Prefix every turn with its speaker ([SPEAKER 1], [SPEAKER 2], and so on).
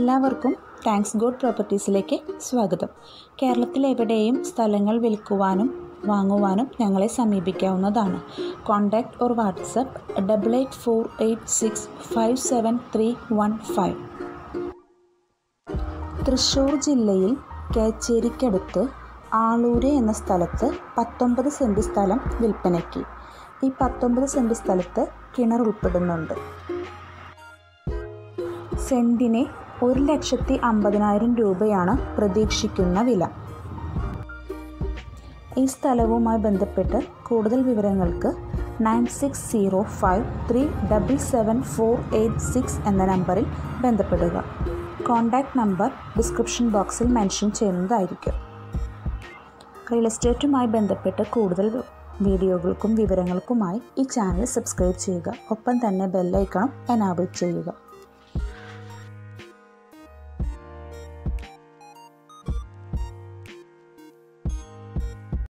[SPEAKER 1] എല്ലാവർക്കും thanks God പ്രോപ്പർട്ടീസിലേക്ക് സ്വാഗതം കേരളത്തിലെവിടെയും സ്ഥലങ്ങൾ വിൽക്കുവാനും വാങ്ങുവാനും ഞങ്ങളെ സമീപിക്കാവുന്നതാണ് contact or WhatsApp double eight four eight six five seven three one five Thrissur ജില്ലയിൽ കേച്ചേരിക്കടുത്ത് ആളൂര് എന്ന സ്ഥലത്ത് പത്തൊമ്പത് സെൻറ്റ് സ്ഥലം വിൽപ്പനയ്ക്ക് ഈ പത്തൊമ്പത് സെൻറ്റ് സ്ഥലത്ത് കിണർ ഉൾപ്പെടുന്നുണ്ട് സെൻറ്റിന് ഒരു ലക്ഷത്തി അമ്പതിനായിരം രൂപയാണ് പ്രതീക്ഷിക്കുന്ന വില ഈ സ്ഥലവുമായി ബന്ധപ്പെട്ട് കൂടുതൽ വിവരങ്ങൾക്ക് nine six zero five three double seven four eight six എന്ന നമ്പറിൽ ബന്ധപ്പെടുക കോൺടാക്റ്റ് നമ്പർ ഡിസ്ക്രിപ്ഷൻ ബോക്സിൽ മെൻഷൻ ചെയ്യുന്നതായിരിക്കും റിയൽ എസ്റ്റേറ്റുമായി ബന്ധപ്പെട്ട് കൂടുതൽ വീഡിയോകൾക്കും വിവരങ്ങൾക്കുമായി ഈ ചാനൽ സബ്സ്ക്രൈബ് ചെയ്യുക ഒപ്പം തന്നെ ബെല്ലൈക്കണം എനാബിൾ ചെയ്യുക